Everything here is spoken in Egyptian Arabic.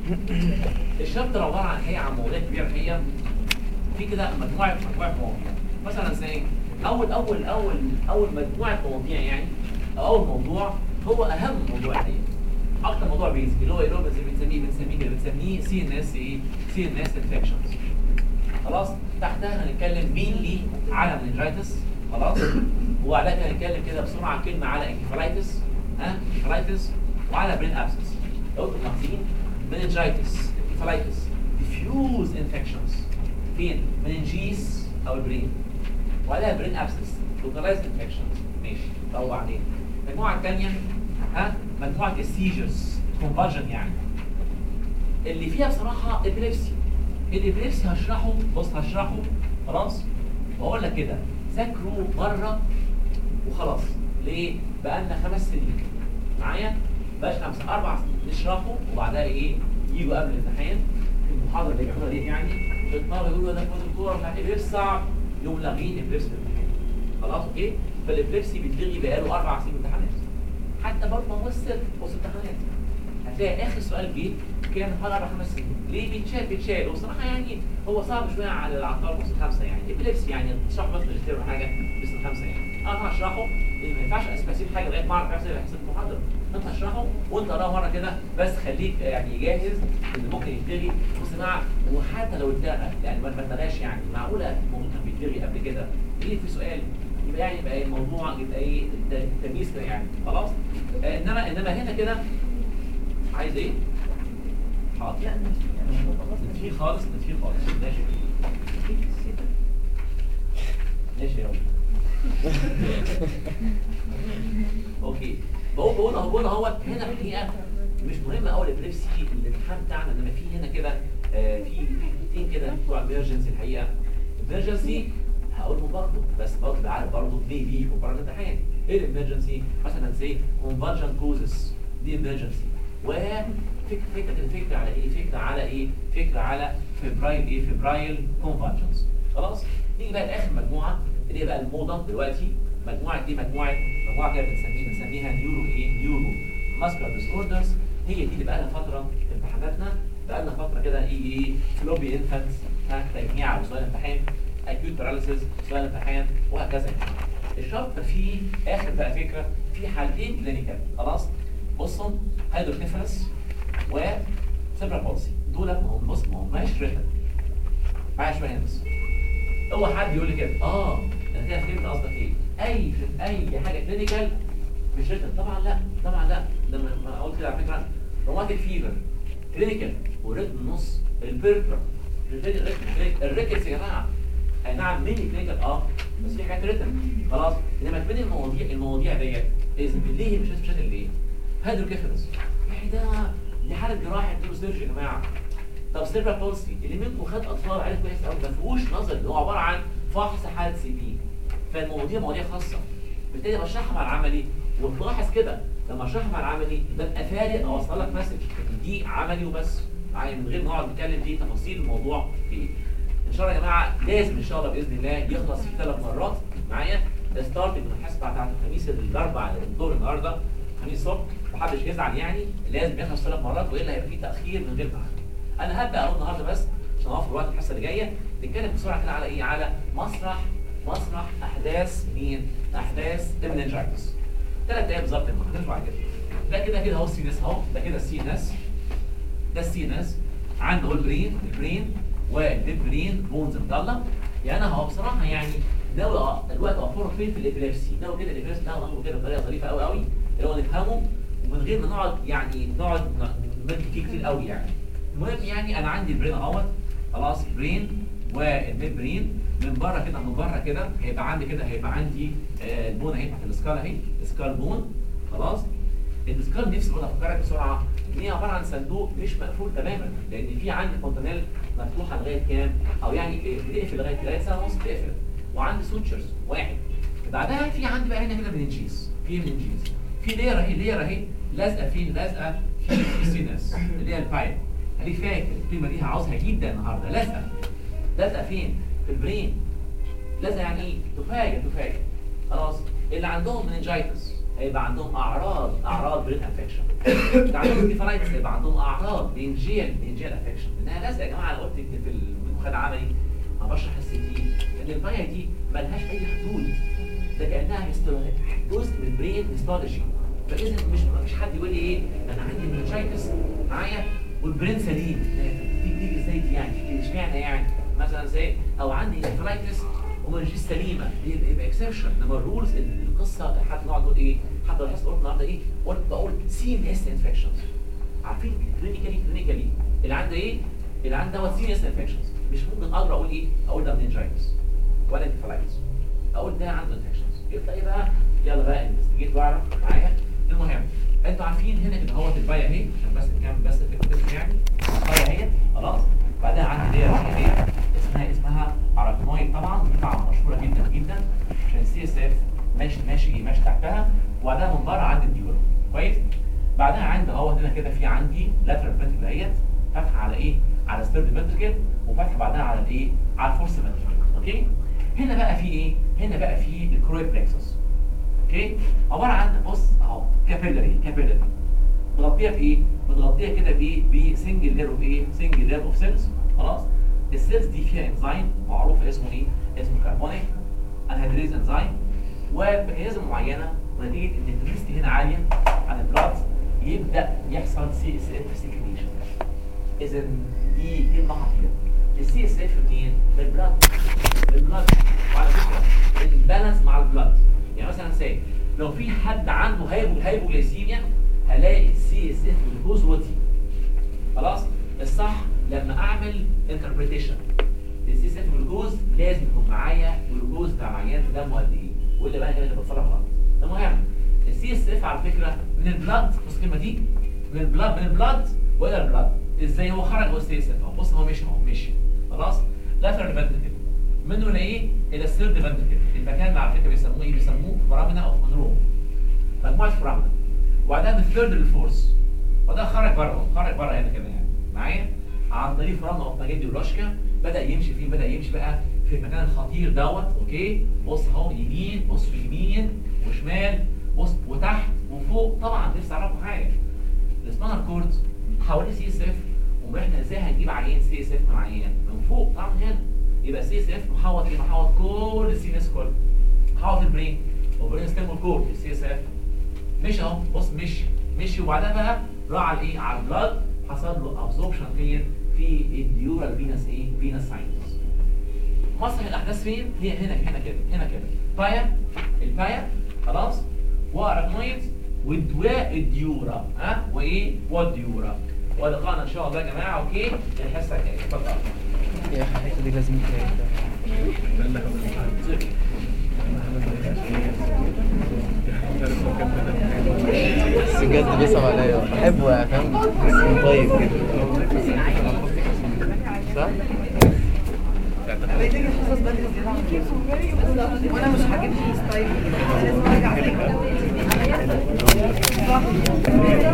الشابتر عباره عن هي عن مواضيع كبيره هي في كده مجموعه مجموعه مواضيع مثلا زي اول اول اول اول مجموعه مواضيع يعني أو اول موضوع هو اهم موضوع هي اكتر موضوع بيزك اللي هو اللي هو بنسميه بنسميه كده بنسميه سي ان اس ايه سي ان اس انفكشنز خلاص تحتها هنتكلم مينلي على مننجايتس خلاص وبعدها كده هنتكلم كده بسرعه كلمه على انكفالايتس ها انكفالايتس وعلى برين ابسس لو انتم ملاحظين مننجايتس انكفالايتس ديفيوز انفكشنز فين مننجيس او البرين وعليها برين ابسس لوكالايز انفكشنز ماشي طب وبعدين المجموعه الثانيه ها مجموعه السيجرز كونفرجن يعني اللي فيها بصراحه ابيليبسي الابيليبسي هشرحه بص هشرحه خلاص واقول لك كده ذاكروا مره وخلاص ليه؟ بقالنا خمس سنين معايا؟ بقاش خمسه اربع سنين نشرحه وبعدها ايه؟ يجوا قبل الامتحان في المحاضره اللي بيعملوها دي يعني الطلبه يقولوا ده دكتور بتاع الابيليبسي صعب يقوم لاغين الابيليبسي في الامتحان خلاص اوكي؟ فالابيليبسي بيتلغي بقاله اربع سنين امتحانات حتى برضه ما هو السر وسط امتحانات هتلاقي اخر سؤال جه كان من حوالي اربع خمس سنين ليه بيتشال بيتشال وصراحه يعني هو صعب شويه على العطار بس خمسه يعني ابليبسي يعني تشرح بس ماجستير ولا حاجه بس خمسه يعني انا هشرحه لان ما ينفعش اسيب حاجه لغايه ما اعرف احسب احسب المحاضره انت هشرحه وانت قراه مره كده بس خليك يعني جاهز ان ممكن يتلغي بص يا جماعه وحتى لو اتلغى يعني ما اتلغاش يعني معقوله ممكن بيتلغي قبل كده يجي في سؤال يبقى يعني يبقى الموضوع يبقى ايه التمييز كده يعني خلاص آه انما انما هنا كده عايز ايه؟ حاضر لا مش نتفيه خالص نتفيه خالص ماشي ماشي يا اوكي بقول بقول اهو بقول اهو هنا الحقيقه مش مهم قوي الابليبسي الامتحان بتاعنا انما في هنا كده آه في حتتين كده بتوع امرجنسي الحقيقه امرجنسي هقولهم برضه بس برضه تبقى عارف برضه ليه بيه في مقارنه الامتحان ايه الامرجنسي مثلا زي كونفرجن كوزس دي امرجنسي وفكره فكره كده فكره على ايه فكره على ايه فكره على فبرايل ايه فبرايل كونفرجنس خلاص نيجي بقى لاخر مجموعه اللي هي بقى الموضه دلوقتي مجموعه دي مجموعه مجموعه كده بنسميها بنسميها نيورو ايه نيورو ماسكولار ديس اوردرز هي دي اللي بقى لها فتره في امتحاناتنا بقى لنا فتره كده ايه ايه فلوبي انفانتس ها تجميع وسؤال امتحان اكيوت باراليسيس سؤال امتحان وهكذا الشرط فيه اخر بقى فكره في حالتين كلينيكال خلاص بصوا هيدروكيفالس و سيبرا بولسي دول ما هم بص ما هماش ريتن معايا شويه هنا بس هو حد يقول لي كده اه انا كده فهمت قصدك ايه اي اي حاجه كلينيكال مش ريتن طبعا لا طبعا لا لما ما قلت كده على فكره روماتيك فيفر كلينيكال وريتن نص البيربرا الريكتس يا جماعه اي نعم ميني كلينيكال اه بس في حاجات ريتن خلاص انما بين المواضيع المواضيع ديت لازم ليه مش مش ليه هيدروكيفالس يعني ده دي حاله جراحه نيورو سيرجي يا جماعه طب سيرفا بولسي اللي منكم خد اطفال عارف كويس قوي ما فيهوش نظري هو عباره عن فحص حاله سي بي فالمواضيع مواضيع خاصه بالتالي بشرحها مع العملي وتلاحظ كده لما اشرحها مع العملي ببقى فارق اوصل لك مسج ان دي عملي وبس معايا من غير ما نقعد نتكلم في تفاصيل الموضوع في ايه ان شاء الله يا جماعه لازم ان شاء الله باذن الله يخلص في ثلاث مرات معايا ستارت من الحصه بتاعت الخميس الاربعاء الدور النهارده خميس الصبح محدش يزعل يعني لازم يخلص ثلاث مرات والا هيبقى في تاخير من غير معنى انا هبدا اهو النهارده بس عشان اوفر وقت الحصه اللي جايه نتكلم بسرعه كده على ايه على مسرح مسرح احداث مين احداث المننجايتس ثلاث دقايق بالظبط ما هنرجع بعد كده ده كده كده اهو السي ناس اهو ده كده السي ناس ده السي ناس عنده البرين البرين والبرين بونز مطلع يعني انا هو بصراحه يعني ناوي الوقت اوفره فين في الابيليبسي ناوي كده الابيليبسي ده ناخده كده بطريقه ظريفه قوي قوي اللي هو نفهمه ومن غير ما نقعد يعني نقعد نمد فيه كتير قوي يعني المهم يعني انا عندي البرين اهوت خلاص برين والميد برين من بره كده من بره كده هيبقى عندي كده هيبقى عندي آه البون اهي تحت السكال اهي سكال بون خلاص السكال نفسي بقول افكرك بسرعه ان هي عباره عن صندوق مش مقفول تماما لان في عندي فونتانيل مفتوحه لغايه كام او يعني بتقفل لغايه لغايه ساعه ونص بتقفل وعندي سوتشرز واحد بعدها في عندي بقى هنا هنا مننجيز في مننجيز في لير اهي لير اهي لازقه فين لازقه في السينس اللي هي البايب خليك فاكر الكلمه دي عاوزها جدا النهارده لازقه لازقه فين في البرين لازقه يعني ايه تفاجئ تفاجئ خلاص اللي عندهم مننجايتس هيبقى عندهم اعراض اعراض برين افكشن اللي عندهم انكفالايتس هيبقى عندهم اعراض بينجيال بينجيال افكشن انها لازقه يا جماعه انا قلت في المخاد عملي ما بشرح السي تي ان البايا دي ملهاش اي حدود ده كانها هيستو- جزء من البرين هيستولوجي فاذا مش مش حد يقول لي ايه انا عندي منشايتس معايا والبرين سليم دي دي ازاي دي يعني دي اشمعنى يعني مثلا زي او عندي انفلايتس ومنجيس سليمه دي يبقى اكسبشن انما الرولز القصه حتى نقعد نقول ايه حتى لو حصل قلت النهارده ايه قلت بقول سي ان اس انفكشنز عارفين كلينيكالي كلينيكالي اللي عنده ايه اللي عنده دوت سي ان اس انفكشنز مش ممكن اقدر اقول ايه اقول ده مننجايتس ولا انفلايتس اقول ده عنده انفكشنز يبقى ايه بقى يلا بقى انفستيجيت واعرف معايا المهم انتوا عارفين هنا كده اهوت البايا اهي عشان بس نكمل بس الفكره يعني البايا اهي خلاص بعدها عندي ديت ديت اسمها اسمها اراكنويد طبعا دي طبعا مشهوره جدا جدا عشان السي اس اف ماشي ماشي ماشي تحتها وبعدها من بره عندي الديورا كويس بعدها عندي اهوت هنا كده في عندي لاترال فنتركل اهيت فاتحه على ايه على ستيرد فنتركل وفاتحه بعدها على الايه على الفورس فنتركل اوكي هنا بقى في ايه هنا بقى في الكرويد بلكسس اوكي عباره عن بص اهو كابيلاري كابيلاري متغطيه بايه متغطيه كده بايه بسنجل لير اوف ايه سنجل لير اوف سيلز خلاص السيلز دي فيها انزيم معروف اسمه ايه اسمه كاربونيك انهيدريز انزيم وميكانيزم معينه نتيجه ان التوكسيستي هنا عاليه عن البلاد يبدا يحصل سي اس اف سكريشن اذا دي كلمه خطيره السي اس اف منين؟ من البلاد من البلاد وعلى فكره البالانس مع البلاد يعني مثلا سي لو في حد عنده هايبو هايبوجليسيميا هلاقي السي اس اف جلوكوز وطي خلاص الصح لما اعمل انتربريتيشن السي اس اف جلوكوز لازم يكون معايا جلوكوز بتاع عيان في دمه قد ايه والا بقى كده بتصرف غلط المهم السي اس اف على فكره من البلاد بص الكلمه دي من البلاد من البلاد والى البلاد ازاي هو خرج هو السي اس اف اهو بص هو مشي اهو مشي خلاص لاترال فنتركل منه لايه الى الثيرد فنتركل المكان اللي على فكره بيسموه ايه بيسموه فرامنا اوف مونرو مجموعه فرامنا وبعدها من الثيرد للفورس وده خرج بره خرج بره هنا كده يعني معايا عن طريق فرامنا اوف ماجدي ولوشكا بدا يمشي فيه بدا يمشي بقى في المكان الخطير دوت اوكي بص اهو يمين بص في يمين وشمال بص وتحت وفوق طبعا نفسي اعرفوا حاجه السبانر كورد حواليه سي اس اف امال احنا ازاي هنجيب عيان سي اس اف من عيان من فوق طبعا هنا يبقى سي اس اف محوط ايه محوط كل السي اس كله محوط البرين وبرين ستيم والكورد السي اس اف مشي اهو بص مشي مشي وبعدها بقى راح على الايه على البلاد حصل له ابزوربشن فين في الديورال فينس ايه فينس ساينس مسرح الاحداث فين هي هنا هنا كده هنا كده بايا البايا خلاص واراكنويد ودواء الديورا ها وايه والديورا ولقانا ان شاء الله يا جماعه اوكي الحصه الجايه اتفضل يا أخي الحتة دي لازم تلاقي بس بجد بيصعب عليا بحبه يا فاهم بس طيب كده صح؟ وانا مش عاجبني ستايل لازم ارجع تاني